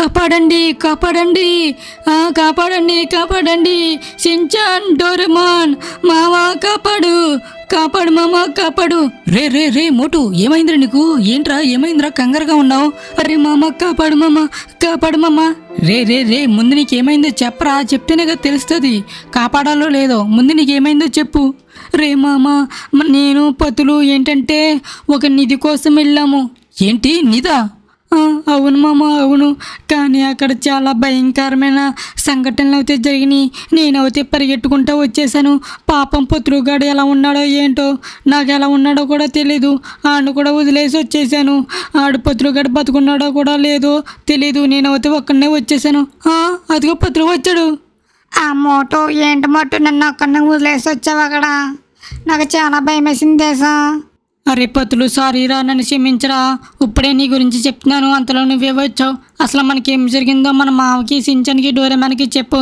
కాపాడండి కాపాడండి ఆ, కాపాడండి కాపాడండి సించాన్ డోరెమాన్ మావా కాపాడు కాపాడు మామ కాపాడు రే రే రే మోటు ఏమైందిరా నీకు ఏంట్రా ఏమైందిరా కంగారుగా ఉన్నావు అరే మామ కాపాడు మామ కాపాడు మామ రే రే రే ముందు నీకేమైందో చెప్పరా చెప్తేనే కదా తెలుస్తుంది కాపాడాలో లేదో ముందు నీకేమైందో చెప్పు రే మామ మ- నేను పతులు ఏంటంటే ఒక నిధి కోసం వెళ్ళాము ఏంటి నిధా ఆ, అవును మామ అవును కానీ అక్కడ చాలా భయంకరమైన సంఘటనలు అయితే జరిగినాయి నేనైతే పరిగెట్టుకుంటూ వచ్చేసాను పాపం పుత్రుగాడు ఎలా ఉన్నాడో ఏంటో నాకు ఎలా ఉన్నాడో కూడా తెలీదు ఆడు కూడా వదిలేసి వచ్చేసాను ఆడు పుత్రుగాడు బతుకున్నాడో కూడా లేదో తెలీదు నేనైతే ఒక్కడనే వచ్చేసాను ఆ, అదిగో పుత్రు వచ్చాడు ఆ మోటు ఏంటి మోటు నన్ను ఒక్కడిని వదిలేసి వచ్చావు అక్కడ నాకు చాలా భయం వేసింది దేశా అరే పతులు సారీరా నన్ను క్షమించరా ఇప్పుడే నీ గురించి చెప్తున్నాను అంతలో నువ్వే వచ్చావు అసలు మనకి ఏం జరిగిందో మన మావకి సించన్కి డోరేమాన్కి చెప్పు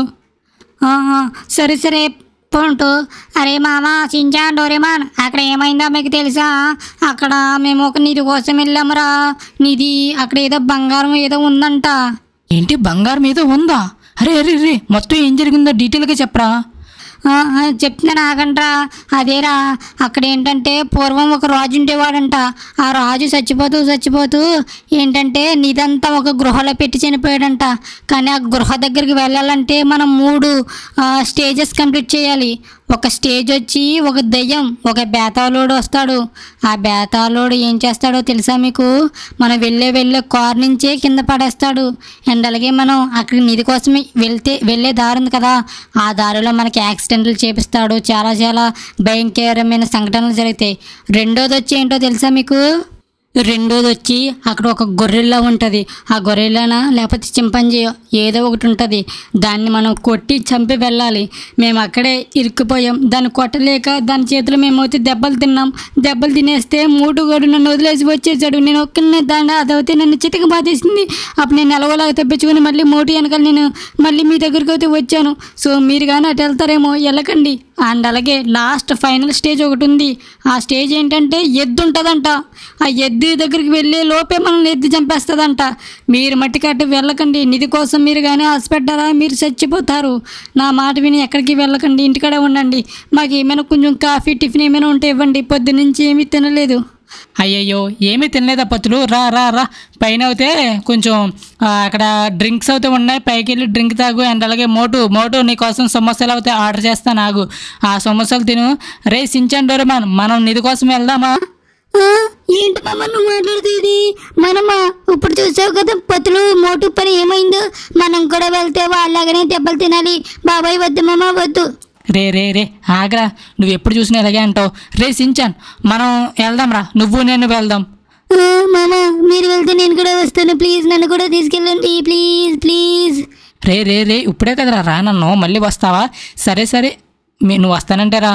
ఆ, ఆ, సరే సరే పోంటు అరే మామ సించాన్ డోరేమాన్ అక్కడ ఏమైందో మీకు తెలుసా అక్కడ మేము ఒక నిధి కోసం వెళ్ళామురా నిధి అక్కడ ఏదో బంగారం ఏదో ఉందంట ఏంటి బంగారం ఏదో ఉందా అరే అరే రే మొత్తం ఏం జరిగిందో డీటెయిల్గా చెప్పరా ఆ, ఆ, చెప్తున్నాను ఆగండ్రా అదేరా అక్కడ ఏంటంటే పూర్వం ఒక రాజు ఉండేవాడంట ఆ రాజు చచ్చిపోతూ చచ్చిపోతూ ఏంటంటే నిదంతా ఒక గృహలో పెట్టి చనిపోయాడంట కానీ ఆ గృహ దగ్గరికి వెళ్ళాలంటే మనం మూడు స్టేజెస్ కంప్లీట్ చేయాలి ఒక స్టేజ్ వచ్చి ఒక దయ్యం ఒక బేతాళుడు వస్తాడు ఆ బేతాళుడు ఏం చేస్తాడో తెలుసా మీకు మనం వెళ్ళే వెళ్ళే కార్ నుంచే కింద పడేస్తాడు అండ్ అలాగే మనం అక్కడికి నిధి కోసమే వెళ్తే వెళ్ళే దారి ఉంది కదా ఆ దారిలో మనకి యాక్సిడెంట్లు చేపిస్తాడు చాలా చాలా భయంకరమైన సంఘటనలు జరుగుతాయి రెండోది వచ్చి ఏంటో తెలుసా మీకు రెండోది వచ్చి అక్కడ ఒక గొర్రెల్లా ఉంటుంది ఆ గొర్రెలనా లేకపోతే చింపంజీ ఏదో ఒకటి ఉంటుంది దాన్ని మనం కొట్టి చంపి వెళ్ళాలి మేము అక్కడే ఇరుక్కుపోయాం దాన్ని కొట్టలేక దాని చేతిలో మేమైతే దెబ్బలు తిన్నాం దెబ్బలు తినేస్తే మూడు గడు నన్ను వదిలేసి వచ్చేసాడు నేను ఒక్కనే దాన్ని అదైతే నన్ను చితక బాధేసింది అప్పుడు నేను ఎలవలాగా తప్పించుకొని మళ్ళీ మోటు వెనకాల నేను మళ్ళీ మీ దగ్గరికి అయితే వచ్చాను సో మీరు కానీ అటు వెళ్తారేమో వెళ్ళకండి అండ్ అలాగే లాస్ట్ ఫైనల్ స్టేజ్ ఒకటి ఉంది ఆ స్టేజ్ ఏంటంటే ఎద్దు ఉంటుందంట ఆ ఎద్దు దగ్గరికి వెళ్ళే లోపే మనల్ని ఎద్దు చంపేస్తుందంట మీరు మట్టికి అటు వెళ్ళకండి నిధి కోసం మీరు కానీ హాస్పిటల్ మీరు చచ్చిపోతారు నా మాట విని ఎక్కడికి వెళ్ళకండి ఇంటికాడే ఉండండి మాకు ఏమైనా కొంచెం కాఫీ టిఫిన్ ఏమైనా ఉంటే ఇవ్వండి పొద్దు నుంచి ఏమీ తినలేదు అయ్యయ్యో ఏమీ తినలేదా పత్తులు రా రా రా పైన అయితే కొంచెం ఆ, అక్కడ డ్రింక్స్ అయితే ఉన్నాయి పైకి వెళ్ళి డ్రింక్ తాగు అండ్ అలాగే మోటు మోటు నీకోసం సమోసాలు అయితే ఆర్డర్ చేస్తాను ఆగు ఆ సమోసాలు తిను రే సించాన్ డోరేమాన్ మనం నిధి కోసం వెళ్దామా ఆ, ఏంటి మామ నువ్వు మాట్లాడుతుంది మనమా ఇప్పుడు చూసావు కదా పతులు మోటు పని ఏమైందో మనం కూడా వెళ్తే వాళ్ళలాగానే దెబ్బలు తినాలి బాబాయ్ వద్దు మామ వద్దు రే రే రే ఆగరా నువ్వు ఎప్పుడు చూసినా ఇలాగే అంటావు రే సించాన్ మనం వెళ్దాం రా నువ్వు నేను వెళ్దాం ఆ, మామ మీరు వెళ్తే నేను కూడా వస్తాను ప్లీజ్ నన్ను కూడా తీసుకెళ్ళండి ప్లీజ్ ప్లీజ్ రే రే రే ఇప్పుడే కదరా రా నన్ను మళ్ళీ వస్తావా సరే సరే మీ నువ్వు వస్తానంటే రా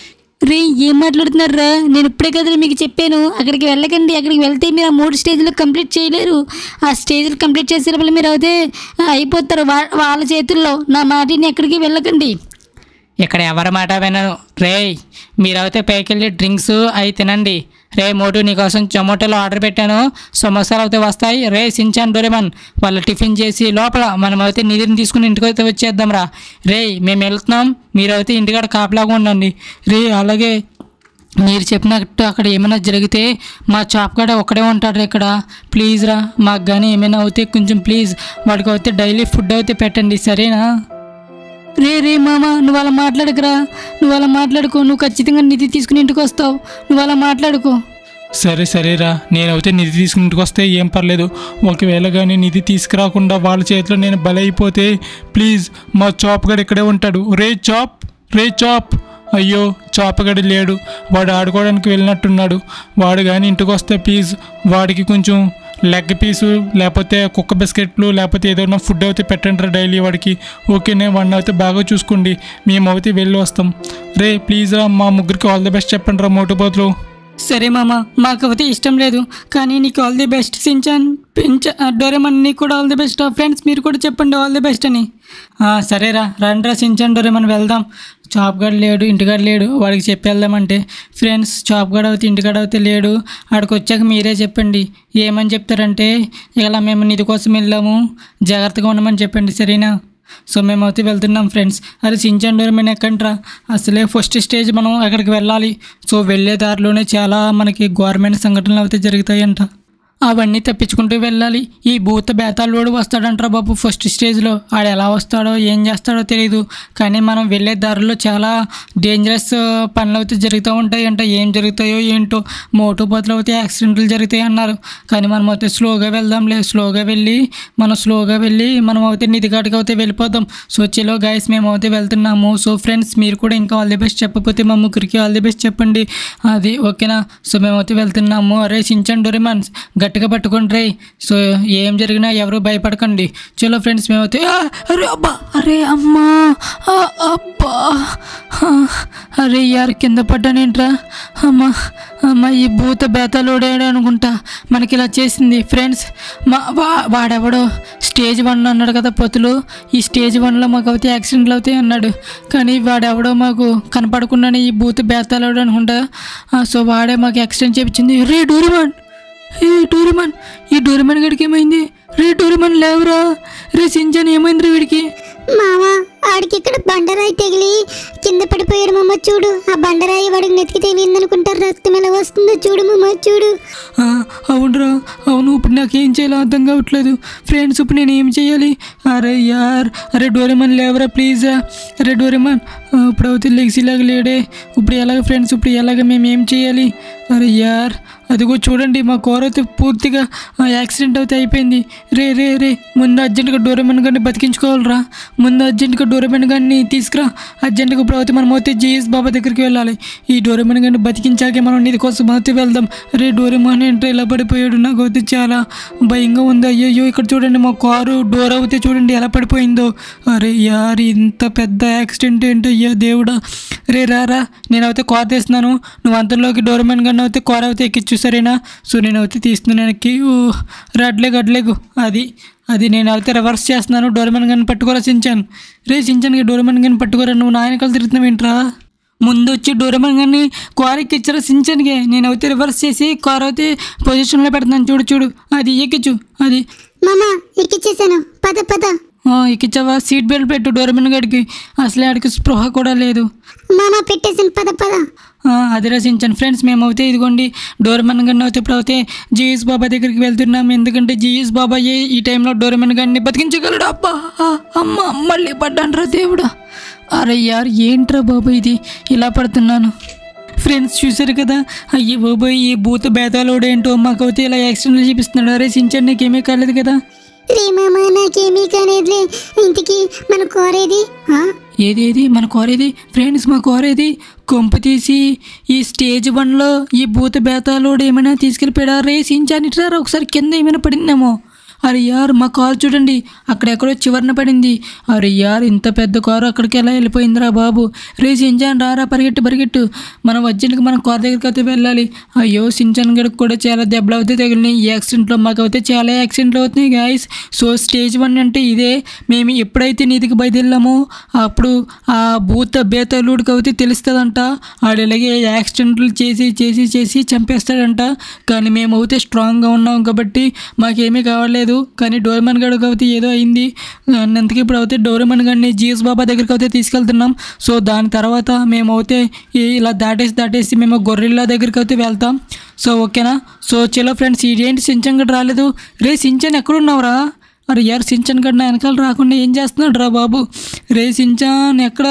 రే ఏం మాట్లాడుతున్నారా నేను ఇప్పుడే కదా మీకు చెప్పాను అక్కడికి వెళ్ళకండి అక్కడికి వెళ్తే మీరు ఆ మూడు స్టేజ్లు కంప్లీట్ చేయలేరు ఆ స్టేజ్లు కంప్లీట్ చేసే లోపల మీరు అయితే అయిపోతారు వా- వాళ్ళ చేతుల్లో నా మాటిని ఎక్కడికి వెళ్ళకండి ఇక్కడ ఎవరి మాట వినను రే మీరైతే పైకి వెళ్ళి డ్రింక్స్ అవి తినండి రే మోటు నీకోసం జొమాటోలో ఆర్డర్ పెట్టాను సమోసాలు అయితే వస్తాయి రే సించాన్ డోరేమన్ వాళ్ళు టిఫిన్ చేసి లోపల మనమైతే నిధిని తీసుకుని ఇంటికి అయితే వచ్చేద్దాం రా రే మేము వెళ్తున్నాం మీరైతే ఇంటికాడ కాపలాగా ఉండండి రే అలాగే మీరు చెప్పినట్టు అక్కడ ఏమైనా జరిగితే మా చాప్ కాడ ఒక్కడే ఉంటాడు ఇక్కడ ప్లీజ్ రా మాకు కానీ ఏమైనా అవుతే కొంచెం ప్లీజ్ వాడికి అయితే డైలీ ఫుడ్ అయితే పెట్టండి సరేనా రే రే మామ నువ్వు అలా మాట్లాడకురా నువ్వు అలా మాట్లాడుకో నువ్వు ఖచ్చితంగా నిధి తీసుకుని ఇంటికి వస్తావు నువ్వు అలా మాట్లాడుకో సరే సరేరా నేనైతే నిధి తీసుకుంటూ వస్తే ఏం పర్లేదు ఒకవేళ కానీ నిధి తీసుకురాకుండా వాళ్ళ చేతిలో నేను బలైపోతే ప్లీజ్ మా చాప్గడ్ ఇక్కడే ఉంటాడు రే చాప్ రే చాప్ అయ్యో చాపగడి లేడు వాడు ఆడుకోవడానికి వెళ్ళినట్టున్నాడు వాడు కానీ ఇంటికి వస్తే ప్లీజ్ వాడికి కొంచెం లెగ్ పీసు లేకపోతే కుక్క బిస్కెట్లు లేకపోతే ఏదైనా ఫుడ్ అయితే పెట్టండి రా డైలీ వాడికి ఓకేనే వాడిని అయితే బాగా చూసుకోండి మేము అయితే వెళ్ళి వస్తాం రే ప్లీజ్ రా మా ముగ్గురికి ఆల్ ది బెస్ట్ చెప్పండి రా మోటుపోతులు సరే మామ మాకైతే ఇష్టం లేదు కానీ నీకు ఆల్ ది బెస్ట్ సించాన్ పెంచ డోరేమన్ నీకు కూడా ఆల్ ది బెస్ట్ ఫ్రెండ్స్ మీరు కూడా చెప్పండి ఆల్ ది బెస్ట్ అని ఆ, సరేరా రండిరా సించాన్ డోరేమన్ వెళ్దాం చాప్ గడు లేడు ఇంటికాడ లేడు వాడికి చెప్పి వెళ్దామంటే ఫ్రెండ్స్ చాప్ గడు అవుతే ఇంటికాడ అవుతే లేడు ఆడికి వచ్చాక మీరే చెప్పండి ఏమని చెప్తారంటే ఇలా మేము నిధి కోసం వెళ్ళాము జాగ్రత్తగా ఉండమని చెప్పండి సరేనా సో మేమైతే వెళ్తున్నాం ఫ్రెండ్స్ అది సించాన్ డోరమైన ఎక్కంట్రా అసలే ఫస్ట్ స్టేజ్ మనం అక్కడికి వెళ్ళాలి సో వెళ్ళే దారిలోనే చాలా మనకి గవర్నమెంట్ సంఘటనలు అయితే జరుగుతాయంట అవన్నీ తప్పించుకుంటూ వెళ్ళాలి ఈ భూత బేతాళుడు వస్తాడంటారా బాబు ఫస్ట్ స్టేజ్లో ఆడు ఎలా వస్తాడో ఏం చేస్తాడో తెలియదు కానీ మనం వెళ్ళే దారిలో చాలా డేంజరస్ పనులు అయితే జరుగుతూ ఉంటాయి అంట ఏం జరుగుతాయో ఏంటో మోటో బదులు అయితే యాక్సిడెంట్లు జరుగుతాయి అన్నారు కానీ మనం అయితే స్లోగా వెళ్దాంలే స్లోగా వెళ్ళి మనం స్లోగా వెళ్ళి మనం అయితే నిధిఘాటుగా అయితే వెళ్ళిపోదాం సో చలో గైస్ మేము అయితే వెళ్తున్నాము సో ఫ్రెండ్స్ మీరు కూడా ఇంకా ఆల్ ది బెస్ట్ చెప్పకపోతే మా ముగ్గురికి ఆల్ ది బెస్ట్ చెప్పండి అది ఓకేనా సో మేము అయితే వెళ్తున్నాము అరే సించండి డొరిమాన్ గట్టిగా పట్టుకోండి రే సో ఏం జరిగినా ఎవరు భయపడకండి చలో ఫ్రెండ్స్ మేమైతే ఆ, అరే అబ్బా అరే అమ్మా ఆ, అబ్బా ఆ, అరే యార్ కింద పడ్డానేంట్రా అమ్మా అమ్మ ఈ భూత బేతలోడాడు అనుకుంటా మనకి ఇలా చేసింది ఫ్రెండ్స్ మా వా వాడెవడో స్టేజ్ వన్ అన్నాడు కదా పొత్తులు ఈ స్టేజ్ వన్లో మాకు అవుతాయి యాక్సిడెంట్లు అవుతాయి అన్నాడు కానీ వాడెవడో మాకు కనపడకుండానే ఈ భూత బేతాలోడు అనుకుంటా ఆ, సో వాడే మాకు యాక్సిడెంట్ చేపించింది రే డోరిమాన్ ఏ డోరిమాన్ ఈ డోరిమాన్ గడికి ఏమైంది రే డోరిమాన్ లేవురా రే సింజన్ ఏమైంది వీడికి మామ ఆడికి ఇక్కడ బండరాయి తగిలి కింద పడిపోయాడు మామ చూడు ఆ బండరాయి వాడికి నెతికి తగిలింది అనుకుంటారు రక్తం ఎలా వస్తుందో చూడు మామ చూడు ఆ, అవునురా అవును ఇప్పుడు నాకేం చేయాలో అర్థం కావట్లేదు ఫ్రెండ్స్ ఇప్పుడు నేను ఏం చేయాలి అరే యార్ అరే డోరేమన్ లేవరా ప్లీజ్ అరే డోరేమన్ ఆ, ఇప్పుడు అవుతే లెగ్సీలాగా లేడే ఇప్పుడు ఎలాగ ఫ్రెండ్స్ ఇప్పుడు ఎలాగ మేము ఏం చేయాలి అరే యార్ అదిగో చూడండి మా కూర అయితే పూర్తిగా ఆ, యాక్సిడెంట్ అయితే అయిపోయింది రే రే రే ముందు అర్జెంటుగా డోరేమన్ గారిని బతికించుకోవాలిరా ముందు అర్జెంటుగా డోరేమన్ గారిని తీసుకురా అర్జెంటుగా ఇప్పుడు అయితే మనం అయితే జేఎస్ బాబా దగ్గరికి వెళ్ళాలి ఈ డోరేమన్ గారిని బతికించాకే మనం నీది కోసం అయితే వెళ్దాం రే డోరేమన్ ఏంటో ఇలా పడిపోయాడు నాకు అయితే చాలా భయంగా ఉంది అయ్యయ్యో ఇక్కడ చూడండి మా కారు డోర్ అవుతే చూడండి ఎలా పడిపోయిందో అరే యార్ ఇంత పెద్ద యాక్సిడెంట్ ఏంటో అయ్యో దేవుడా రే రారా నేనైతే కార్ తీస్తున్నాను నువ్వు అంతలోకి డోర్మెన్ గన్ అయితే కార్ అయితే ఎక్కిచ్చు సరేనా సో నేను అయితే తీస్తున్నాను వెనక్కి ఊ, రడ్లేగు అడ్లేగు అది అది నేను అయితే రివర్స్ చేస్తున్నాను డోర్మెన్ గన్ పట్టుకోరా సించాను రే సించాన్కి డోర్మెన్ గన్ పట్టుకోరా నువ్వు నాయనకాలు తిరుగుతున్నావు ఏంట్రా ముందు వచ్చి డోరమన్ గారిని కార్ ఎక్కిచ్చారా సించానికి నేను అయితే రివర్స్ చేసి కార్ అయితే పొజిషన్లో పెడుతున్నాను చూడు చూడు అది ఎక్కిచ్చు అది మామ ఎక్కిచ్చేసాను పద పద ఆ, ఎక్కిచ్చావా సీట్ బెల్ట్ పెట్టు డోరమన్ గడికి అసలే ఆడికి స్పృహ కూడా లేదు మామ పెట్టేసాను పద పద ఆ, అది రచించాను ఫ్రెండ్స్ మేము అయితే ఇదిగోండి డోరమన్ గన్ అయితే ఇప్పుడు అయితే జిఎస్ బాబా దగ్గరికి వెళ్తున్నాం ఎందుకంటే జిఎస్ బాబా ఏ ఈ టైంలో డోరమన్ గన్ని బతికించగలడు అబ్బా ఆ, అమ్మ మళ్ళీ పడ్డాన్రా దేవుడా అరే యార్ ఏంట్రా బాబా ఇది ఇలా పడుతున్నాను ఫ్రెండ్స్ చూశారు కదా అయ్యో బాబాయ్ ఈ భూత బేతాలోడు ఏంటో మాకైతే ఇలా యాక్సిడెంట్లు చూపిస్తున్నాడు అరే సించండి నీకేమీ కాలేదు కదా రే మామ నాకేమీ కాలేదులే ఇంటికి మన కోరేది ఆ? ఏది ఏది మన కోరేది ఫ్రెండ్స్ మా కోరేది కొంప తీసి ఈ స్టేజ్ వన్లో ఈ భూత బేతాలోడు ఏమైనా తీసుకెళ్ళిపోయాడా రే సించానిట్రా ఒకసారి కింద ఏమైనా పడిందేమో అరే యార్ మా కారు చూడండి అక్కడెక్కడో చివరన పడింది అరే యార్ ఇంత పెద్ద కారు అక్కడికి ఎలా వెళ్ళిపోయిందిరా బాబు రే సించాన్ రారా పరిగెట్టు పరిగెట్టు మనం అర్జెంట్గా మన కారు దగ్గరికి అయితే వెళ్ళాలి అయ్యో సించాన్ గడికి కూడా చాలా దెబ్బలు అవుతాయి తగిలినాయి ఈ యాక్సిడెంట్లో మాకు అయితే చాలా యాక్సిడెంట్లు అవుతున్నాయి గాయస్ సో స్టేజ్ వన్ అంటే ఇదే మేము ఎప్పుడైతే నీతికి బయలుదేరామో అప్పుడు ఆ భూత బేతలుడికి అయితే తెలుస్తుందంట ఆడు ఇలాగే యాక్సిడెంట్లు చేసి చేసి చేసి చంపేస్తాడంట కానీ మేము అయితే స్ట్రాంగ్గా ఉన్నాం కాబట్టి మాకేమీ కావట్లేదు కానీ డోర్మన్ గడికి అయితే ఏదో అయింది అందుకే ఇప్పుడు అయితే డోర్మన్ గడిని జీఎస్ బాబా దగ్గరికి అయితే తీసుకెళ్తున్నాం సో దాని తర్వాత మేము అయితే ఈ- ఇలా దాటేసి దాటేసి మేము గొర్రెల్లా దగ్గరికి అయితే వెళ్తాం సో ఓకేనా సో చలో ఫ్రెండ్స్ ఇదేంటి సించన్ గడ్ రాలేదు రే సించన్ ఎక్కడున్నావురా అరే యార్ సించన్ గడ్ నా వెనకాల రాకుండా ఏం చేస్తున్నాడు రా బాబు రే సించాన్ ఎక్కడ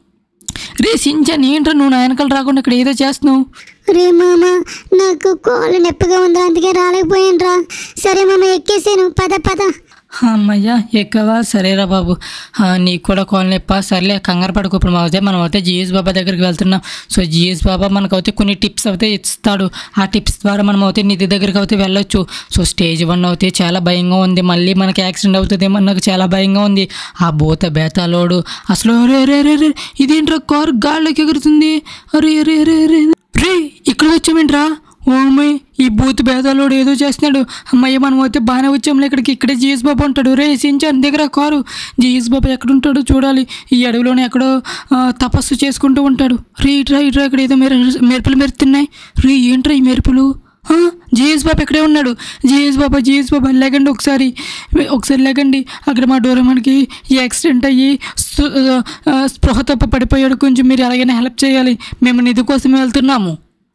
రే సించాన్ ఏంట్రా నువ్వు నా వెనకాల రాకుండా ఇక్కడ ఏదో చేస్తున్నావు రే మామ నాకు కోళ్ళు నొప్పిగా ఉంది అందుకే రాలేకపోయాను రా సరే మామ ఎక్కేసాను పద పద అమ్మయ్యా ఎక్కవా సరేరా బాబు ఆ, నీకు కూడా కాల్ నొప్పా సర్లే కంగారు పడుకో ఇప్పుడు అయితే మనం అయితే జిఎస్ బాబా దగ్గరికి వెళ్తున్నాం సో జిఎస్ బాబా మనకు అయితే కొన్ని టిప్స్ అయితే ఇస్తాడు ఆ టిప్స్ ద్వారా మనం అయితే నిధి దగ్గరికి అయితే వెళ్ళొచ్చు సో స్టేజ్ వన్ అయితే చాలా భయంగా ఉంది మళ్ళీ మనకి యాక్సిడెంట్ అవుతుందేమో నాకు చాలా భయంగా ఉంది ఆ భూత బేతాలోడు అసలు రే రే రే రే ఇదేంట్రా కారు గాల్లోకి ఎగురుతుంది అరే రే రే రే రే ఇక్కడ వచ్చామేంట్రా ఓమే ఈ బూత్ భేదాలోడు ఏదో చేస్తున్నాడు అమ్మయ్య మనం అయితే బాగానే వచ్చాంలే ఇక్కడికి ఇక్కడే జిఎస్ బాబు ఉంటాడు రే సించాన్ దగ్గర కారు జిఎస్ బాబు ఎక్కడ ఉంటాడో చూడాలి ఈ అడవిలోనే ఎక్కడో ఆ, తపస్సు చేసుకుంటూ ఉంటాడు రే ఇట్రా ఇట్రా ఇక్కడ ఏదో మెరు మెరుపులు మెరుతున్నాయి రే ఏంట్రా ఈ మెరుపులు ఆ, జిఎస్ బాబు ఎక్కడే ఉన్నాడు జిఎస్ బాబా జిఎస్ బాబా లేకండి ఒకసారి ఒకసారి లేకండి అక్కడ మా డోరమానికి ఈ యాక్సిడెంట్ అయ్యి స్పృ- ఆ, స్పృహ తప్ప పడిపోయాడు కొంచెం మీరు ఎలాగైనా హెల్ప్ చేయాలి మేము నిధి కోసం వెళ్తున్నాము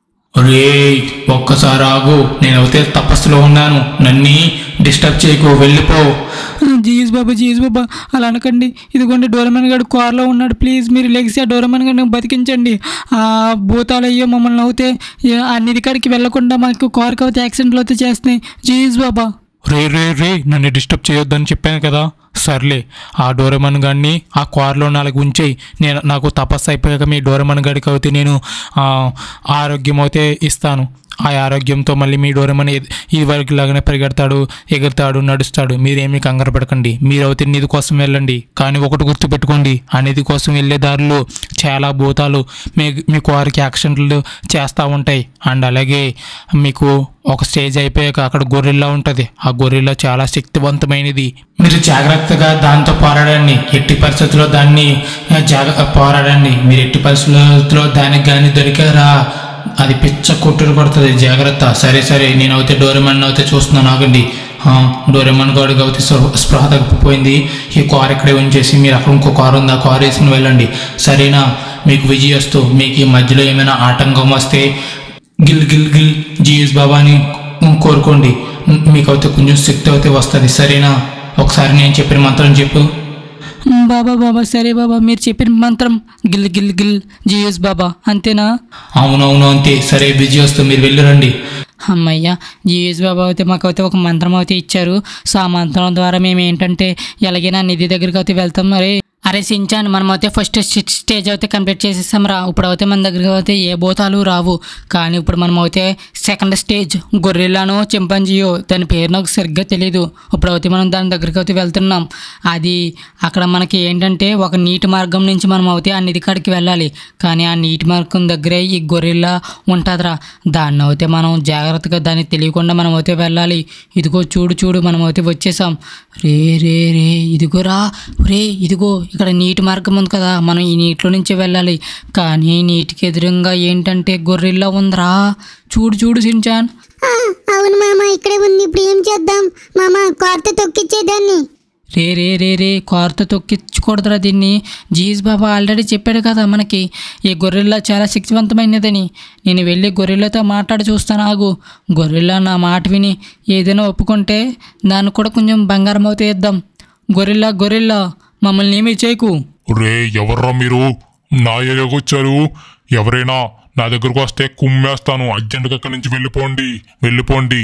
రే ఒక్కసారి ఆగు నేనైతే తపస్సులో ఉన్నాను నన్ని డిస్టర్బ్ చేయకు వెళ్ళిపో జీజ్ బాబా జీజ్ బాబా అలా అనకండి ఇదిగోండి డోరమన్ గడు కార్లో ఉన్నాడు ప్లీజ్ మీరు లెగిసి ఆ డోరమన్ గడిని బతికించండి ఆ భూతాలు అయ్యో మమ్మల్ని అవుతే ఏ- ఆ నిధి కాడికి వెళ్లకుండా మాకు కార్కి అయితే యాక్సిడెంట్లు అయితే చేస్తున్నాయి జీజ్ బాబా రే రే రే నన్ను డిస్టర్బ్ చేయొద్దని చెప్పాను కదా సర్లే ఆ డోరమన్ గాడిని ఆ కార్లో నాలుగు ఉంచేయి నేను నాకు తపస్సు అయిపోయాక మీ డోరమన్ గడికి అయితే నేను ఆ, ఆరోగ్యం అయితే ఇస్తాను ఆ ఆరోగ్యంతో మళ్ళీ మీ డోరమన్ ఈ వరకు లాగానే పరిగెడతాడు ఎగురుతాడు నడుస్తాడు మీరేమీ కంగారు పడకండి మీరు అయితే నిధి కోసం వెళ్ళండి కానీ ఒకటి గుర్తుపెట్టుకోండి ఆ నిధి కోసం వెళ్ళే దారిలో చాలా భూతాలు మీ మీ వారికి యాక్సిడెంట్లు చేస్తూ ఉంటాయి అండ్ అలాగే మీకు ఒక స్టేజ్ అయిపోయాక అక్కడ గొర్రెల్లా ఉంటుంది ఆ గొర్రెల్లా చాలా శక్తివంతమైనది మీరు జాగ్రత్తగా దాంతో పోరాడండి ఎట్టి పరిస్థితుల్లో దాన్ని జాగ్రత్త పోరాడండి మీరు ఎట్టి పరిస్థితుల్లో దానికి కానీ దొరికారా అది పిచ్చ కొట్టుడు కొడుతుంది జాగ్రత్త సరే సరే నేను అయితే డోరెమన్ అయితే చూస్తున్నాను ఆగండి ఆ, డోరెమన్ గాడికి అయితే స్పృహ- స్పృహ తగ్గిపోయింది ఈ కార్ ఇక్కడే ఉంచేసి మీరు అక్కడ ఇంకో కార్ ఉంది ఆ కార్ వేసుకుని వెళ్ళండి సరేనా మీకు విజయస్తూ మీకు ఈ మధ్యలో ఏమైనా ఆటంకం వస్తే గిల్ గిల్ గిల్ జిఎస్ బాబాని కోరుకోండి మీకు అయితే కొంచెం శక్తి అయితే వస్తుంది సరేనా ఒకసారి నేను చెప్పిన మంత్రం చెప్పు బాబా బాబా సరే బాబా మీరు చెప్పిన మంత్రం గిల్ గిల్ గిల్ జిఎస్ బాబా అంతేనా అవునవును అంతే సరే విజయస్తూ మీరు వెళ్ళిరండి అమ్మయ్య జిఎస్ బాబా అయితే మాకు అయితే ఒక మంత్రం అయితే ఇచ్చారు సో ఆ మంత్రం ద్వారా మేము ఏంటంటే ఎలాగైనా నిధి దగ్గరికి అయితే వెళ్తాం మరి అరే సించాన్ మనం అయితే ఫస్ట్ స్టేజ్ అయితే కంప్లీట్ చేసేసాం రా ఇప్పుడు అయితే మన దగ్గరికి అయితే ఏ భూతాలు రావు కానీ ఇప్పుడు మనం అయితే సెకండ్ స్టేజ్ గొర్రెలానో చింపాంజియో దాని పేరు నాకు సరిగ్గా తెలియదు ఇప్పుడు అయితే మనం దాని దగ్గరికి అయితే వెళ్తున్నాం అది అక్కడ మనకి ఏంటంటే ఒక నీటి మార్గం నుంచి మనం అయితే ఆ నిధి కాడికి వెళ్ళాలి కానీ ఆ నీటి మార్గం దగ్గరే ఈ గొర్రెల్లా ఉంటుందిరా దాన్ని అయితే మనం జాగ్రత్తగా దాన్ని తెలియకుండా మనం అయితే వెళ్ళాలి ఇదిగో చూడు చూడు మనం అయితే వచ్చేసాం రే రే రే ఇదిగోరా రే ఇదిగో ఇక్కడ నీటి మార్గం ఉంది కదా మనం ఈ నీటిలో నుంచి వెళ్ళాలి కానీ నీటికి ఎదురుగా ఏంటంటే గొర్రెల్లా ఉందిరా చూడు చూడు సించాన్ ఆ, అవును మామ ఇక్కడే ఉంది ఇప్పుడు ఏం చేద్దాం మామ కార్త తొక్కిచ్చేదాన్ని రే రే రే రే కారుతో తొక్కించకూడదురా దీన్ని జీజ్ బాబా ఆల్రెడీ చెప్పాడు కదా మనకి ఈ గొర్రెల్లా చాలా శక్తివంతమైనదని నేను వెళ్ళి గొర్రెలతో మాట్లాడి చూస్తాను ఆగు గొర్రెల్లా నా మాట విని ఏదైనా ఒప్పుకుంటే దాన్ని కూడా కొంచెం బంగారం అవుతే ఇద్దాం గొర్రెల్లా గొర్రెల్లా మమ్మల్ని ఏమీ చేయకు రే ఎవర్రా మీరు నా ఏరియాకి వచ్చారు ఎవరైనా నా దగ్గరకు వస్తే కుమ్మేస్తాను అర్జెంటుగా అక్కడి నుంచి వెళ్ళిపోండి వెళ్ళిపోండి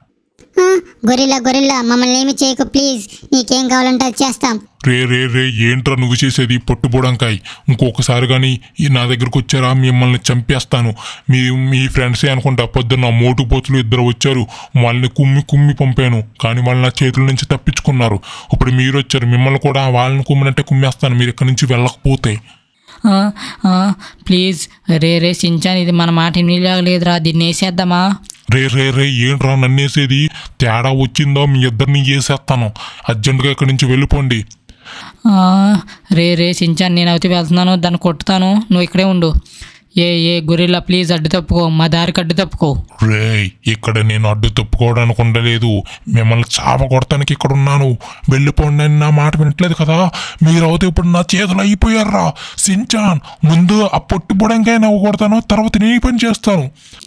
ఆ, గొరిల్లా గొరిల్లా మమ్మల్ని ఏమి చేయకు ప్లీజ్ నీకేం కావాలంటే అది చేస్తాం రే రే రే ఏంట్రా నువ్వు చేసేది పట్టుబోడంకాయ్ ఇంకొకసారి కానీ ఈ నా దగ్గరకు వచ్చారా మిమ్మల్ని చంపేస్తాను మీ మీ ఫ్రెండ్సే అనుకుంటా పొద్దున్న మోటు పోతులు ఇద్దరు వచ్చారు వాళ్ళని కుమ్మి కుమ్మి పంపాను కానీ వాళ్ళు నా చేతుల నుంచి తప్పించుకున్నారు ఇప్పుడు మీరు వచ్చారు మిమ్మల్ని కూడా వాళ్ళని కుమ్మినట్టే కుమ్మేస్తాను మీరు ఇక్కడి నుంచి వెళ్ళకపోతే ఆ, ఆ, ప్లీజ్ రే రే సించాన్ ఇది మన మాట వినిలాగలేదురా దీన్ని వేసేద్దామా రే రే రే ఏంట్రా నన్నేసేది తేడా వచ్చిందో మీ ఇద్దరిని వేసేస్తాను అర్జెంటుగా ఇక్కడి నుంచి వెళ్ళిపోండి ఆ, రే రే సించాన్ నేను అయితే వెళ్తున్నాను దాన్ని కొట్టుతాను నువ్వు ఇక్కడే ఉండు ఏ ఏ గొరిల్లా ప్లీజ్ అడ్డు తప్పుకో మా దారికి అడ్డు తప్పుకో రే ఇక్కడ నేను అడ్డు తప్పుకోవడానికి ఉండలేదు మిమ్మల్ని చావ కొడతానికి ఇక్కడ ఉన్నాను వెళ్ళిపోండి అని నా మాట వినట్లేదు కదా మీరు అవుతే ఇప్పుడు నా చేతులు అయిపోయారా సించాన్ ముందు ఆ పొట్టు బుడంకాయ నవ్వు కొడతాను తర్వాత నేను పని చేస్తాను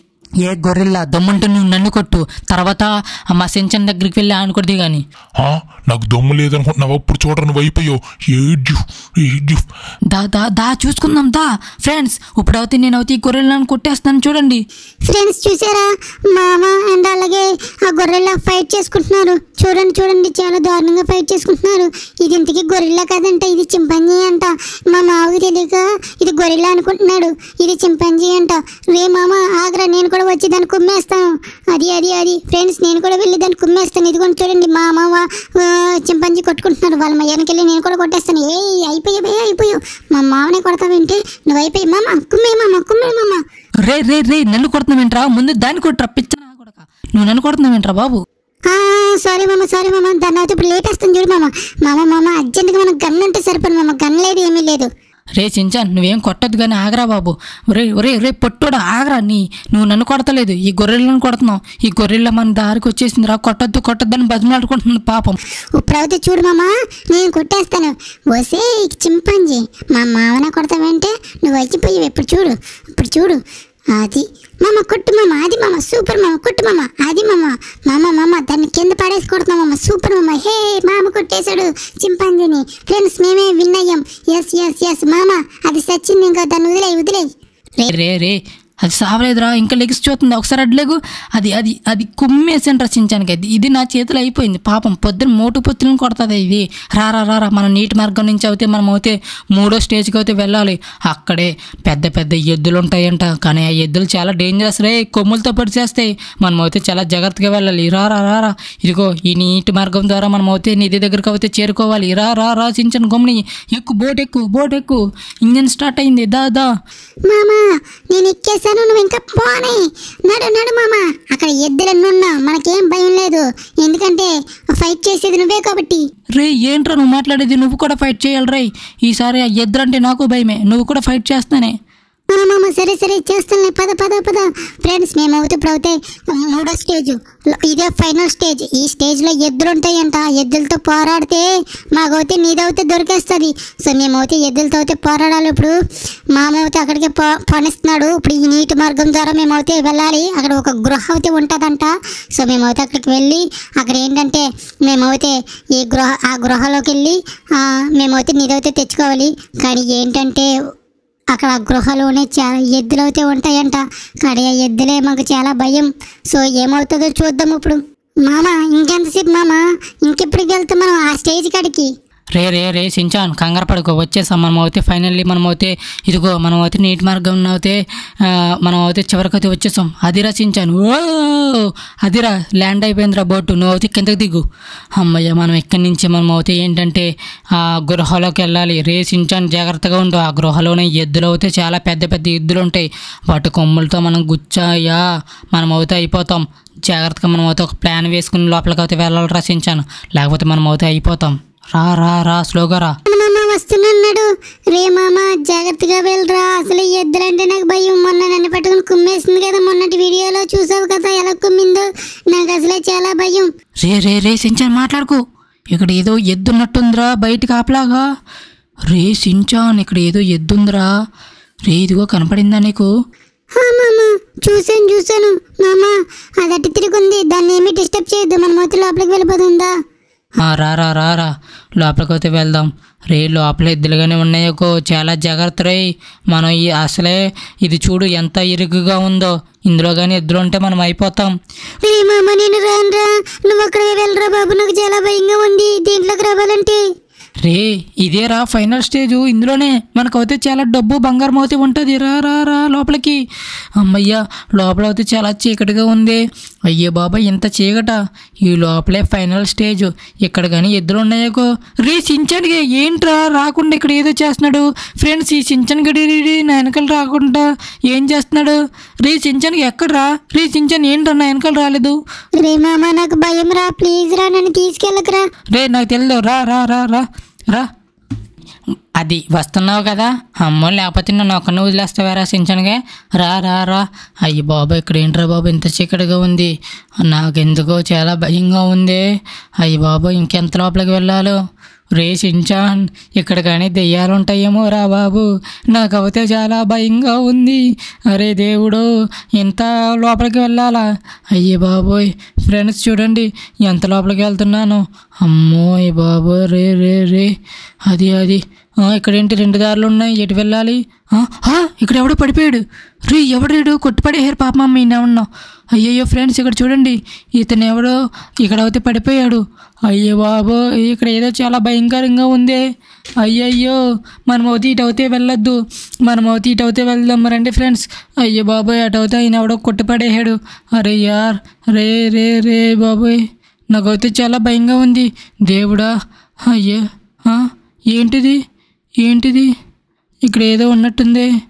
ఏ గొర్రెల్లా దమ్ముంటే నువ్వు నన్ను కొట్టు తర్వాత ఆ మా సించన్ దగ్గరికి వెళ్ళి ఆనుకొద్ది కానీ ఆ, నాకు దమ్ము లేదనుకుంటున్నావు అప్పుడు చూడరు నువ్వు అయిపోయావు ఏడ్జు ఏడ్జు దా దా దా చూసుకుందాం దా ఫ్రెండ్స్ ఇప్పుడు అయితే నేను అయితే ఈ గొర్రెలను కొట్టేస్తాను చూడండి ఫ్రెండ్స్ చూసారా మామ అండ్ అలాగే ఆ గొర్రెల్లా ఫైట్ చేసుకుంటున్నారు చూడండి చూడండి చాలా దారుణంగా ఫైట్ చేసుకుంటున్నారు ఇది ఇంతకీ గొర్రెల్లా కాదంట ఇది చింపాంజీ అంట మా మావకి తెలియక ఇది గొర్రెల్లా అనుకుంటున్నాడు ఇది చింపాంజీ అంట రే మామ ఆగ్రా నేను కూడా వచ్చి దాన్ని కుమ్మేస్తాను అది అది అది ఫ్రెండ్స్ నేను కూడా వెళ్ళి దాన్ని కుమ్మేస్తాను ఇదిగోండి చూడండి మా మామ ఆ, చింపాంజీ కొట్టుకుంటున్నారు వాళ్ళ మయ్యానికి నేను కూడా కొట్టేస్తాను ఏ అయిపోయావు అయిపోయావు మా మామనే కొడతావేంటి నువ్వు అయిపోయి మామ కుమ్మే మామ కుమ్మే మామ రే రే రే నన్ను కొడుతున్నావేంట్రా ముందు దాన్ని కొట్రా పిచ్చనా కొడక నువ్వు నన్ను కొడుతున్నావేంట్రా బాబు సారీ మామ సారీ మామ దాన్ని అయితే ఇప్పుడు లేపేస్తాను చూడు మామ మామ మామ అర్జెంట్గా మనకు గన్ ఉంటే సరిపోదు మామ గన్ లేదు ఏమీ లేదు రే చించాన్ నువ్వేం కొట్టద్దు కానీ ఆగరా బాబు ఒరే ఒరే ఒరే పొట్టోడా ఆగరా నీ నువ్వు నన్ను కొడతలేదు ఈ గొర్రెలను కొడుతున్నావు ఈ గొర్రెల మన దారికి వచ్చేసిందిరా కొట్టద్దు కొట్టద్దని బతిమాడుకుంటుంది పాపం ఇప్పుడైతే చూడు మామ నేను కొట్టేస్తాను వసే చింపాంజీ మా మామన కొడతావంటే నువ్వు వచ్చిపోయావు ఇప్పుడు చూడు ఇప్పుడు చూడు అది మామ కొట్టు మామ అది మామ సూపర్ మామ కొట్టు మామ అది మామ మామ మామ దాన్ని కింద పడేసి కొడుతున్నాం మామ సూపర్ మామ హే మామ కొట్టేశాడు చింపాంజీని ఫ్రెండ్స్ మేమే విన్ అయ్యాం ఎస్ ఎస్ ఎస్ మామ అది సచ్చింది ఇంకా దాన్ని వదిలే వదిలే రే రే రే అది సావలేదురా ఇంకా లెగిసి చూస్తుంది ఒకసారి అడ్లేగు అది అది అది కుమ్మేసాను రచించానికి అది ఇది నా చేతిలో అయిపోయింది పాపం పొద్దున్న మోటు పొత్తులను కొడుతుంది ఇది రారా రారా మనం నీటి మార్గం నుంచి అవుతే మనం అవుతే మూడో స్టేజ్కి అయితే వెళ్ళాలి అక్కడే పెద్ద పెద్ద ఎద్దులు ఉంటాయంట కానీ ఆ ఎద్దులు చాలా డేంజరస్ రే కొమ్ములతో పడిచేస్తాయి మనం అయితే చాలా జాగ్రత్తగా వెళ్ళాలి రారా రారా ఇదిగో ఈ నీటి మార్గం ద్వారా మనం అయితే నిధి దగ్గరకు అయితే చేరుకోవాలి రా రా రా చించను గమ్ని ఎక్కు బోట్ ఎక్కు బోట్ ఎక్కు ఇంజన్ స్టార్ట్ అయింది దా దా మామ నేను ఎక్కేసాను నువ్వు ఇంకా పోనీ నడు నడు మామ అక్కడ ఎద్దులన్నున్నా మనకేం భయం లేదు ఎందుకంటే ఫైట్ చేసేది నువ్వే కాబట్టి రే ఏంట్రా నువ్వు మాట్లాడేది నువ్వు కూడా ఫైట్ చేయాలి రే ఈసారి ఆ ఎద్దులంటే నాకు భయమే నువ్వు కూడా ఫైట్ చేస్తానే ఆ, మామ సరే సరే చేస్తానులే పద పద పద ఫ్రెండ్స్ మేము అవుతే ఇప్పుడు అవుతే మూడో స్టేజ్ ఇదే ఫైనల్ స్టేజ్ ఈ స్టేజ్లో ఎద్దులు ఉంటాయంట ఆ ఎద్దులతో పోరాడితే మాకైతే నీదవుతే దొరికేస్తుంది సో మేమైతే ఎద్దులతో అయితే పోరాడాలి ఇప్పుడు మామవుతే అక్కడికి పో పనిస్తున్నాడు ఇప్పుడు ఈ నీటి మార్గం ద్వారా మేమైతే వెళ్ళాలి అక్కడ ఒక గృహ అయితే ఉంటుందంట సో మేమైతే అక్కడికి వెళ్ళి అక్కడ ఏంటంటే మేమైతే ఈ గృహ ఆ గృహలోకి వెళ్ళి ఆ, మేమైతే నీదైతే తెచ్చుకోవాలి కానీ ఏంటంటే అక్కడ ఆ గృహలోనే చాలా ఎద్దులు అయితే ఉంటాయంట కానీ ఆ ఎద్దులే మాకు చాలా భయం సో ఏమవుతుందో చూద్దాం ఇప్పుడు మామ ఇంకెంతసేపు మామ ఇంకెప్పటికి వెళ్తాం మనం ఆ స్టేజ్ కాడికి రే రే రే సించాన్ కంగారు పడుకో వచ్చేసాం మనం అయితే ఫైనల్లీ మనం అయితే ఇదిగో మనం అయితే నీటి మార్గం అయితే ఆ, మనం అయితే చివరికి అయితే వచ్చేసాం అదిరా సించాన్ ఓ అదిరా ల్యాండ్ అయిపోయిందిరా బోటు నువ్వు అయితే కిందకి దిగు అమ్మయ్య మనం ఇక్కడి నుంచి మనం అయితే ఏంటంటే ఆ గృహలోకి వెళ్ళాలి రే సించాన్ జాగ్రత్తగా ఉండు ఆ గృహలోనే ఎద్దులు అయితే చాలా పెద్ద పెద్ద ఎద్దులు ఉంటాయి వాటి కొమ్ములతో మనం గుచ్చాయా మనం అయితే అయిపోతాం జాగ్రత్తగా మనం అయితే ఒక ప్లాన్ వేసుకుని లోపలికి అయితే వెళ్ళాలి రా సించాన్ లేకపోతే మనం అయితే అయిపోతాం రా రా రా స్లోగా రా మామ వస్తున్నాడు రే మామ జాగ్రత్తగా వెళ్ళరా అసలు ఈ ఎద్దులంటే నాకు భయం మొన్న నన్ను పట్టుకుని కుమ్మేసింది కదా మొన్నటి వీడియోలో చూసావు కదా ఎలా కుమ్మిందో నాకు అసలే చాలా భయం రే రే రే సించాన్ మాట్లాడుకో ఇక్కడ ఏదో ఎద్దున్నట్టుందిరా బయటికి ఆపలాగా రే సించాన్ ఇక్కడ ఏదో ఎద్దుందిరా రే ఇదిగో కనపడిందా నీకు హా మామ చూసాను చూసాను మామ అది అటు తిరుగుంది దాన్ని ఏమీ డిస్టర్బ్ చేయొద్దు మన మొత్తం లోపలికి వెళ్ళిపోతుందా ఆ, రా రా రా రా లోపలికి అయితే వెళ్దాం రే లోపల ఎద్దులుగానే ఉన్నాయో చాలా జాగ్రత్త రే మనం ఈ అసలే ఇది చూడు ఎంత ఇరుకుగా ఉందో ఇందులో కానీ ఎద్దులు ఉంటే మనం అయిపోతాం రే మామ నేను రానురా నువ్వు అక్కడికి వెళ్ళరా బాబు నాకు చాలా భయంగా ఉంది దీంట్లోకి రావాలంటే రే ఇదేరా ఫైనల్ స్టేజ్ ఇందులోనే మనకైతే చాలా డబ్బు బంగారం అయితే ఉంటుంది రా రా రా లోపలికి అమ్మయ్య లోపల అయితే చాలా చీకటిగా ఉంది అయ్యో బాబా ఇంత చీకట ఈ లోపలే ఫైనల్ స్టేజ్ ఇక్కడ కానీ ఎద్దులు ఉన్నాయో రే సించన్కి ఏంట్రా రాకుండా ఇక్కడ ఏదో చేస్తున్నాడు ఫ్రెండ్స్ ఈ సించన్ గడి నా వెనకాల రాకుండా ఏం చేస్తున్నాడు రే సించన్కి ఎక్కడ్రా రే సించన్ ఏంట్రా నా వెనకాల రాలేదు రే మామ నాకు భయం రా ప్లీజ్ రా నన్ను తీసుకెళ్ళకరా రే నాకు తెలియదు రా రా రా రా రా అది వస్తున్నావు కదా అమ్మో లేకపోతే నన్ను ఒక్కడిని వదిలేస్తావారా సించనుగా రా రా రా అయ్యి బాబు ఇక్కడ ఏంట్రా బాబు ఇంత చీకటిగా ఉంది నాకెందుకో చాలా భయంగా ఉంది అయ్యి బాబు ఇంకెంత లోపలికి వెళ్ళాలో రే సించాన్ ఇక్కడ కానీ దెయ్యాలు ఉంటాయేమో రా బాబు నాకు అయితే చాలా భయంగా ఉంది అరే దేవుడు ఇంత లోపలికి వెళ్ళాలా అయ్యే బాబోయ్ ఫ్రెండ్స్ చూడండి ఎంత లోపలికి వెళ్తున్నాను అమ్మో ఈ బాబోయ్ రే రే రే అది అది ఆ, ఇక్కడేంటి రెండు దారులు ఉన్నాయి ఎటు వెళ్ళాలి ఆ, ఆ, ఇక్కడ ఎవడో పడిపోయాడు రే ఎవడేడు కొట్టుపడేహారు పాపం అమ్మ ఈయన అయ్యయ్యో ఫ్రెండ్స్ ఇక్కడ చూడండి ఇతను ఎవడో ఇక్కడ అయితే పడిపోయాడు అయ్యో బాబో ఇక్కడ ఏదో చాలా భయంకరంగా ఉంది అయ్యయ్యో మనం అవుతే ఇటు అవుతే వెళ్ళొద్దు మనం అవుతే ఇటు అవుతే వెళ్దాం రండి ఫ్రెండ్స్ అయ్యో బాబోయ్ అటు అవుతే ఆయన ఎవడో కొట్టుపడేశాడు అరే యార్ రే రే రే బాబోయ్ నాకైతే చాలా భయంగా ఉంది దేవుడా అయ్యో ఆ, ఏంటిది ఏంటిది ఇక్కడ ఏదో ఉన్నట్టుంది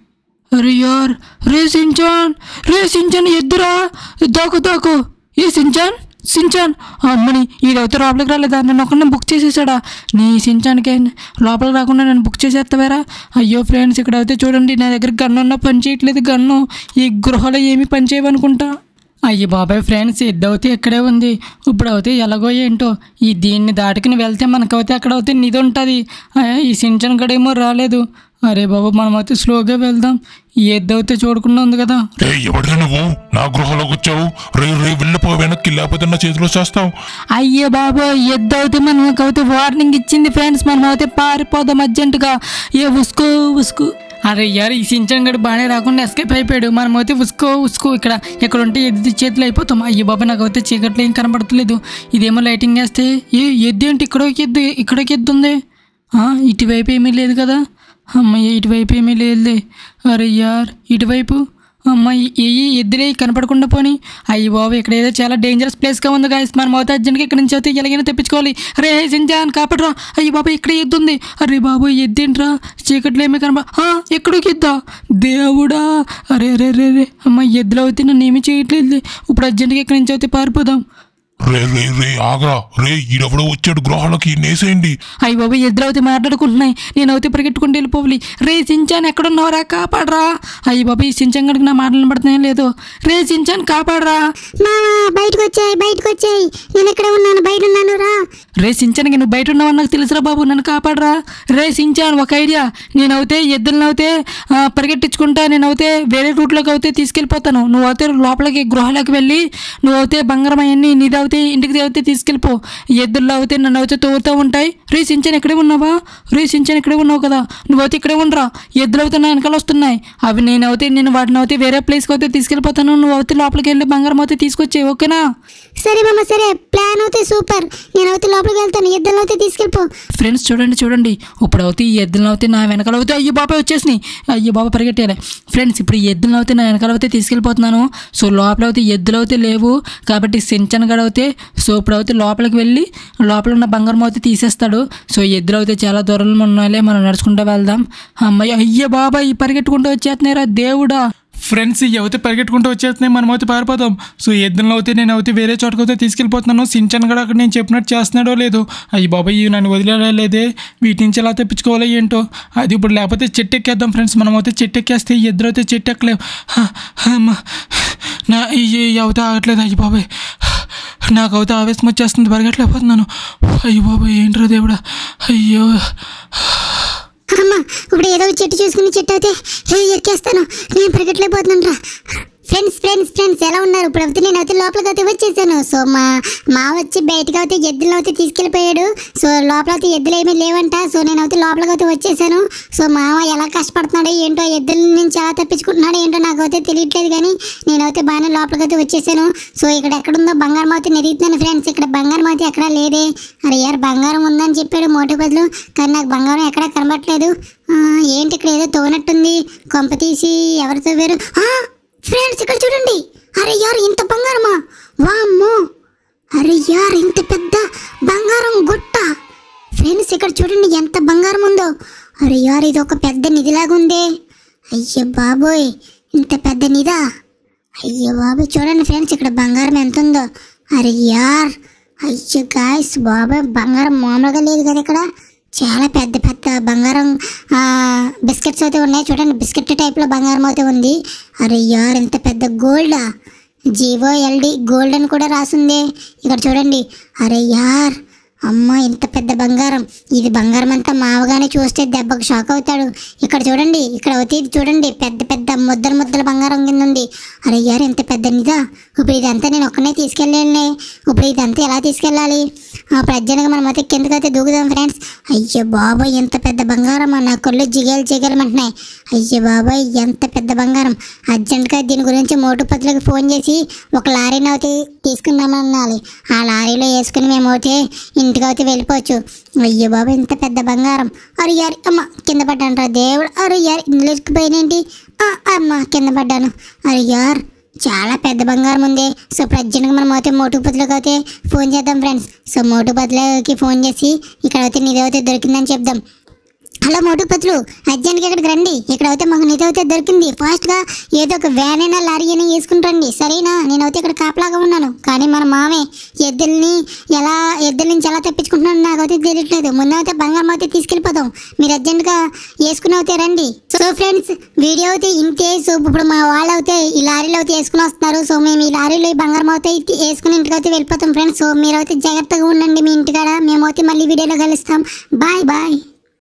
అరే యార్ రే సించాన్ రే సించాన్ ఎద్దురా దాకు దాకు ఏ సించాన్ సించాన్ అమ్మని ఈడైతే లోపలికి రాలేదా నన్ను ఒక్కడిని బుక్ చేసేసాడా నీ సించాన్కే లోపలికి రాకుండా నన్ను బుక్ చేసేస్తావారా అయ్యో ఫ్రెండ్స్ ఇక్కడ అయితే చూడండి నా దగ్గర గన్ను ఉన్న పని చేయట్లేదు గన్ను ఈ గృహలో ఏమీ పని చేయవనుకుంటా అయ్యి బాబాయ్ ఫ్రెండ్స్ ఎద్దవుతే ఇక్కడే ఉంది ఇప్పుడు అవుతే ఎలాగో ఏంటో ఈ దీన్ని దాటుకుని వెళ్తే మనకైతే అక్కడ అవుతే నిధి ఉంటుంది ఈ సించన్ గడేమో రాలేదు అరే బాబు మనమైతే స్లోగా వెళ్దాం ఈ ఎద్దవుతే చూడకుండా ఉంది కదా రే ఎవడ్రా నువ్వు నా గృహలోకి వచ్చావు రే రే వెళ్ళిపో వెనక్కి లేకపోతే నా చేతిలో చేస్తావు అయ్యే బాబు ఎద్దవుతే మనకైతే వార్నింగ్ ఇచ్చింది ఫ్రెండ్స్ మనం అయితే పారిపోదాం అర్జెంటుగా ఏ ఉస్కో ఉస్కు అరే యార్ ఈ సించన్ గడు బాగానే రాకుండా ఎస్కేప్ అయిపోయాడు మనం అయితే ఉస్కో ఉస్కో ఇక్కడ ఇక్కడ ఉంటే ఎద్దు చేతులు అయిపోతాం అయ్యో బాబా నాకు అయితే చీకట్లో ఏం కనబడతలేదు ఇదేమో లైటింగ్ వేస్తే ఏ ఎద్దు ఏంటి ఇక్కడ ఒక ఎద్దు ఇక్కడ ఒక ఎద్దు ఉంది ఆ, ఇటువైపు ఏమీ లేదు కదా అమ్మయ్య ఇటువైపు ఏమీ లేదులే అరే యార్ ఇటువైపు అమ్మాయి ఏ ఎద్దులే కనపడకుండా పోని అయ్యి బాబు ఇక్కడ ఏదో చాలా డేంజరస్ ప్లేస్గా ఉంది గాయస్ మనం అవుతా అర్జెంట్గా ఇక్కడ నుంచి అయితే ఎలాగైనా తెప్పించుకోవాలి రే సింజాన్ కాపాడరా అయ్యి బాబు ఇక్కడ ఎద్దు ఉంది అరే బాబు ఎద్దేంట్రా చీకట్లో ఏమీ కనపడ ఆ, ఎక్కడికి ఎద్దా దేవుడా అరే అరే అరే అరే అమ్మ ఎద్దులు అవుతే నన్ను ఏమీ చేయట్లేదు ఇప్పుడు అర్జెంట్గా ఇక్కడ నుంచి అయితే పారిపోదాం రే రే రే ఆగరా రే ఈడెవడో వచ్చాడు గృహాలకి నేసేయండి అయ్యి బాబు ఎద్దులు అయితే మాట్లాడుకుంటున్నాయి నేను అయితే పరిగెట్టుకుంటూ వెళ్ళిపోవాలి రే సించాన్ ఎక్కడున్నావురా కాపాడరా అయ్యి బాబు ఈ సించాన్ గడికి నా మాటలు పడుతున్నాయి లేదు రే సించాన్ కాపాడరా మావా బయటకు వచ్చాయి బయటకు వచ్చాయి నేను ఇక్కడ ఉన్నాను బయట ఉన్నాను రా రే సించాన్కి నువ్వు బయట ఉన్నావని నాకు తెలుసురా బాబు నన్ను కాపాడరా రే సించాన్ ఒక ఐడియా నేను అవుతే ఎద్దులను అవుతే ఆ, పరిగెట్టించుకుంటా నేను అవుతే వేరే రూట్లోకి అవుతే తీసుకెళ్ళిపోతాను నువ్వు అయితే లోపలికి గృహలోకి వెళ్ళి నువ్వు అవుతే బంగారం అవన్నీ నీది అవుతే ఇంటికి అవుతే తీసుకెళ్ళిపో ఎద్దుల్లో అవుతే నన్ను అయితే తోగుతూ ఉంటాయి రే సించాన్ ఇక్కడే ఉన్నావా రే సించాన్ ఇక్కడే ఉన్నావు కదా నువ్వు అయితే ఇక్కడే ఉండరా ఎద్దులు అవుతే నా వెనకాల వస్తున్నాయి అవి నేను అవుతే నేను వాటిని అవుతే వేరే ప్లేస్కి అయితే తీసుకెళ్ళిపోతాను నువ్వు అవుతే లోపలికి వెళ్ళి బంగారం అయితే తీసుకొచ్చేయి ఓకేనా సరే మామ సరే ప్లాన్ అవుతే సూపర్ నేను అవుతే లోపలికి వెళ్తాను ఇద్దరు అవుతే తీసుకెళ్ళిపో ఫ్రెండ్స్ చూడండి చూడండి ఇప్పుడు అవుతే ఈ ఎద్దులను అవుతే నా వెనకాల అవుతే అయ్యో బాబాయ్ వచ్చేసినాయి అయ్యో బాబా పరిగెట్టాలి ఫ్రెండ్స్ ఇప్పుడు ఈ ఎద్దులను అవుతే నా వెనకాల అయితే తీసుకెళ్ళిపోతున్నాను సో లోపల అయితే ఎద్దులు అయితే లేవు కాబట్టి సించన్ గడ అవుతే సో ఇప్పుడు అయితే లోపలికి వెళ్ళి లోపల ఉన్న బంగారం అయితే తీసేస్తాడు సో ఎద్దులు అయితే చాలా దూరంలో ఉన్నాయిలే మనం నడుచుకుంటూ వెళ్దాం అమ్మయ్య అయ్యో బాబాయ్ పరిగెట్టుకుంటూ వచ్చేస్తున్నారా దేవుడా ఫ్రెండ్స్ ఎవరైతే పరిగెట్టుకుంటూ వచ్చేస్తున్నాయి మనం అయితే పారిపోతాం సో ఎద్దులను అయితే నేను అయితే వేరే చోటకి అయితే తీసుకెళ్ళిపోతున్నాను సించన్ కూడా అక్కడ నేను చెప్పినట్టు చేస్తున్నాడో లేదో అయ్యి బాబాయ్ ఇవి నన్ను వదిలేలేదే వీటి నుంచి ఎలా తెప్పించుకోవాలో ఏంటో అది ఇప్పుడు లేకపోతే చెట్టు ఎక్కేద్దాం ఫ్రెండ్స్ మనం అయితే చెట్టు ఎక్కేస్తే ఈ ఎద్దులు అయితే చెట్టు ఎక్కలేవు హ, అమ్మ. నా ఈ ఈ అవత ఆగట్లేదు అయ్యి బాబాయ్ నాకు అవత ఆవేశం వచ్చేస్తుంది పరిగెట్టలేకపోతున్నాను అయ్యి బాబాయ్ ఏంట్రా దేవుడా అయ్యో అమ్మ ఇప్పుడు ఏదో ఒక చెట్టు చూసుకుని చెట్టు అయితే ఏ, ఎక్కేస్తాను నేను పరిగెట్టలేకపోతున్నాను రా ఫ్రెండ్స్ ఫ్రెండ్స్ ఫ్రెండ్స్ ఎలా ఉన్నారు ఇప్పుడు అయితే నేను అయితే లోపలికి అయితే వచ్చేసాను సో మా మా వచ్చి బయటకు అయితే ఎద్దులను అయితే తీసుకెళ్ళిపోయాడు సో లోపల అయితే ఎద్దులు ఏమీ లేవంట సో నేను అయితే లోపలికి అయితే వచ్చేసాను సో మామ ఎలా కష్టపడుతున్నాడో ఏంటో ఎద్దుల నుంచి ఎలా తప్పించుకుంటున్నాడో ఏంటో నాకు అయితే తెలియట్లేదు కానీ నేనైతే బాగానే లోపలికి అయితే వచ్చేసాను సో ఇక్కడ ఎక్కడుందో బంగారం అయితే నెరుగుతున్నాను ఫ్రెండ్స్ ఇక్కడ బంగారం అయితే ఎక్కడా లేదే అరే యార్ బంగారం ఉందని చెప్పాడు మోటు బదులు కానీ నాకు బంగారం ఎక్కడా కనబడట్లేదు ఆ, ఏంటి ఇక్కడ ఏదో తోనట్టుంది కొంప తీసి ఎవరితో వేరు ఫ్రెండ్స్ ఇక్కడ చూడండి అరే యార్ ఇంత బంగారమా వామ్మో అరే యార్ ఇంత పెద్ద బంగారం గుట్ట ఫ్రెండ్స్ ఇక్కడ చూడండి ఎంత బంగారం ఉందో అరే యార్ ఇది ఒక పెద్ద నిధిలాగా ఉందే అయ్యో బాబోయ్ ఇంత పెద్ద నిధా అయ్యో బాబోయ్ చూడండి ఫ్రెండ్స్ ఇక్కడ బంగారం ఎంత ఉందో అరే యార్ అయ్యో గాయస్ బాబాయ్ బంగారం మామూలుగా లేదు కదా ఇక్కడ చాలా పెద్ద పెద్ద బంగారం ఆ, బిస్కెట్స్ అయితే ఉన్నాయి చూడండి బిస్కెట్ టైప్లో బంగారం అయితే ఉంది అరే యార్ ఇంత పెద్ద గోల్డా జీవో ఎల్డి గోల్డ్ అని కూడా రాసింది ఇక్కడ చూడండి అరే యార్ అమ్మ ఇంత పెద్ద బంగారం ఇది బంగారం అంతా మావగానే చూస్తే దెబ్బకు షాక్ అవుతాడు ఇక్కడ చూడండి ఇక్కడ అవుతే ఇది చూడండి పెద్ద పెద్ద ముద్దల ముద్దల బంగారం కింద ఉంది అరే యార్ ఇంత పెద్ద నిదా ఇప్పుడు ఇదంతా నేను ఒక్కనే తీసుకెళ్ళాను ఇప్పుడు ఇదంతా ఎలా తీసుకెళ్ళాలి అప్పుడు అర్జెంట్గా మనం అయితే కిందకైతే దూకుదాం ఫ్రెండ్స్ అయ్యో బాబాయ్ ఎంత పెద్ద బంగారం నా కళ్ళు జిగేలు జిగేలమంటున్నాయి అయ్యో బాబాయ్ ఎంత పెద్ద బంగారం అర్జెంట్గా దీని గురించి మోటు పత్రులకు ఫోన్ చేసి ఒక లారీని అయితే తీసుకుందామనాలి ఆ లారీలో వేసుకుని మేము అయితే ఇంటికి అయితే వెళ్ళిపోవచ్చు అయ్యో బాబాయ్ ఇంత పెద్ద బంగారం అరే యారి అమ్మ కింద పడ్డాను దేవుడు అరే యార్ ఇందులో ఇరుక్కుపోయినేంటి ఆ, అమ్మ కింద పడ్డాను అరే యార్ చాలా పెద్ద బంగారం ఉంది సో ఇప్పుడు అర్జెంట్గా మనం అయితే మోటు బదులకు అయితే ఫోన్ చేద్దాం ఫ్రెండ్స్ సో మోటు బదులకి ఫోన్ చేసి ఇక్కడ అయితే నీదేవైతే దొరికిందని చెప్దాం హలో మోటు పత్రులు అర్జెంట్గా ఇక్కడికి రండి ఇక్కడ అయితే మాకు నిధి అయితే దొరికింది ఫాస్ట్గా ఏదో ఒక వ్యాన్ అయినా లారీ అయినా వేసుకుని రండి సరేనా నేనైతే ఇక్కడ కాపలాగా ఉన్నాను కానీ మన మామే ఎద్దుల్ని ఎలా ఎద్దుల నుంచి ఎలా తప్పించుకుంటున్నాను నాకైతే తెలియట్లేదు ముందైతే బంగారం అయితే తీసుకెళ్ళిపోతాం మీరు అర్జెంట్గా వేసుకుని అయితే రండి సో ఫ్రెండ్స్ వీడియో అయితే ఇంతే సో ఇప్పుడు మా వాళ్ళు అయితే ఈ లారీలో అయితే వేసుకుని వస్తున్నారు సో మేము ఈ లారీలో ఈ బంగారం అయితే ఇట్టి- వేసుకుని ఇంటికి అయితే వెళ్ళిపోతాం ఫ్రెండ్స్ సో మీరు అయితే జాగ్రత్తగా ఉండండి మీ ఇంటికాడ మేమైతే మళ్ళీ వీడియోలో కలుస్తాం బాయ్ బాయ్